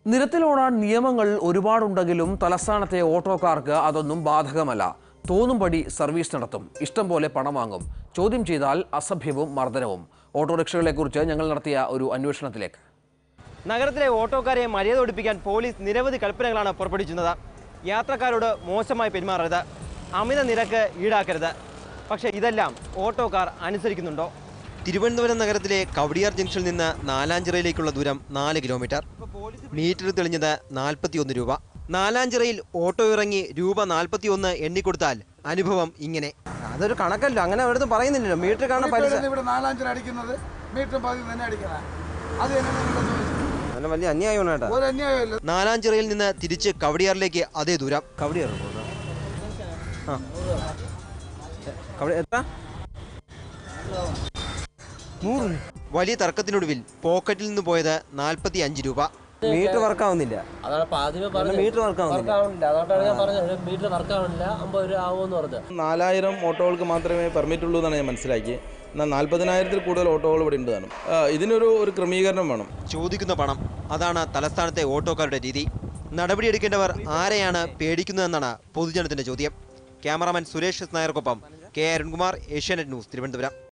നിരത്തിലോടാൻ നിയമങ്ങൾ ഒരുപാടുണ്ടെങ്കിലും തലസ്ഥാനത്തെ ഓട്ടോക്കാർക്ക് അതൊന്നും ബാധകമല്ല തോന്നുംപടി സർവീസ് നടത്തും ഇഷ്ടം പോലെ പണം വാങ്ങും ചോദ്യം ചെയ്താൽ അസഭ്യവും മർദ്ദനവും ഓട്ടോറിക്ഷകളെക്കുറിച്ച് ഞങ്ങൾ നടത്തിയ ഒരു അന്വേഷണത്തിലേക്ക് നഗരത്തിലെ ഓട്ടോക്കാരെ മര്യാദ ഒടിപ്പിക്കാൻ പോലീസ് നിരവധി കൽപ്പനകളാണ് പുറപ്പെടുവിക്കുന്നത് യാത്രക്കാരോട് മോശമായി പെരുമാറരുത് അമിത നിരക്ക് ഈടാക്കരുത് പക്ഷേ ഇതെല്ലാം ഓട്ടോക്കാർ അനുസരിക്കുന്നുണ്ടോ തിരുവനന്തപുരം നഗരത്തിലെ കവടിയാർ ജംഗ്ഷനിൽ നിന്ന് നാലാഞ്ചിറയിലേക്കുള്ള ദൂരം നാല് കിലോമീറ്റർ മീറ്റർ തെളിഞ്ഞത് നാൽപ്പത്തിയൊന്ന് രൂപ നാലാഞ്ചിറയിൽ ഓട്ടോ ഇറങ്ങി രൂപ നാൽപ്പത്തിയൊന്ന് എണ്ണിക്കൊടുത്താൽ അനുഭവം ഇങ്ങനെ അതൊരു കണക്കല്ലോ അങ്ങനെ അവിടുന്ന് പറയുന്നില്ലല്ലോ മീറ്റർ കാണാൻ പലിശ ഇവിടെ ഇവിടെ നാലാഞ്ചിന് അടിക്കുന്നത് മീറ്റർ പകുതി തന്നെ അടിക്കണം അത് എന്നെ നിങ്ങൾ ചോദിച്ചു നല്ല വലിയ അന്യായമാണ് കേട്ടോ ഒരു അന്യായമില്ല നാലാഞ്ചിറയിൽ നിന്ന് തിരിച്ച് കവടിയാറിലേക്ക് അതേ ദൂരം കവടിയാർ ആ കവടി എത്ര നൂറ് വലിയ തർക്കത്തിനൊടുവിൽ പോക്കറ്റിൽ നിന്ന് പോയത് നാൽപ്പത്തി അഞ്ച് രൂപ മീറ്റർ വർക്കാവുന്നില്ല അതാണ് ഇപ്പൊ ആദ്യമേ പറഞ്ഞത് മീറ്റർ വർക്കാവുന്നില്ല വർക്കാവണില്ല അതുകൊണ്ടാണ് ഞാൻ പറഞ്ഞത് മീറ്റർ വർക്കാവണില്ല അമ്പത് രൂപ ആവുമെന്ന് പറഞ്ഞത് നാലായിരം ഓട്ടോകൾക്ക് മാത്രമേ പെർമിറ്റ് ഉള്ളൂ എന്നാണ് ഞാൻ മനസ്സിലാക്കിയത് എന്നാൽ നാൽപ്പതിനായിരത്തിൽ കൂടുതൽ ഓട്ടോകൾ ഇവിടെ ഉണ്ട് താനും ആ, ഇതിനൊരു ഒരു ക്രമീകരണം വേണം ചോദിക്കുന്ന പണം അതാണ് തലസ്ഥാനത്തെ ഓട്ടോക്കാരുടെ രീതി നടപടിയെടുക്കേണ്ടവർ ആരെയാണ് പേടിക്കുന്നതെന്നാണ് പൊതുജനത്തിന്റെ ചോദ്യം ക്യാമറാമാൻ സുരേഷ് നായർക്കൊപ്പം കെ അരുൺകുമാർ ഏഷ്യാനെറ്റ് ന്യൂസ് തിരുവനന്തപുരം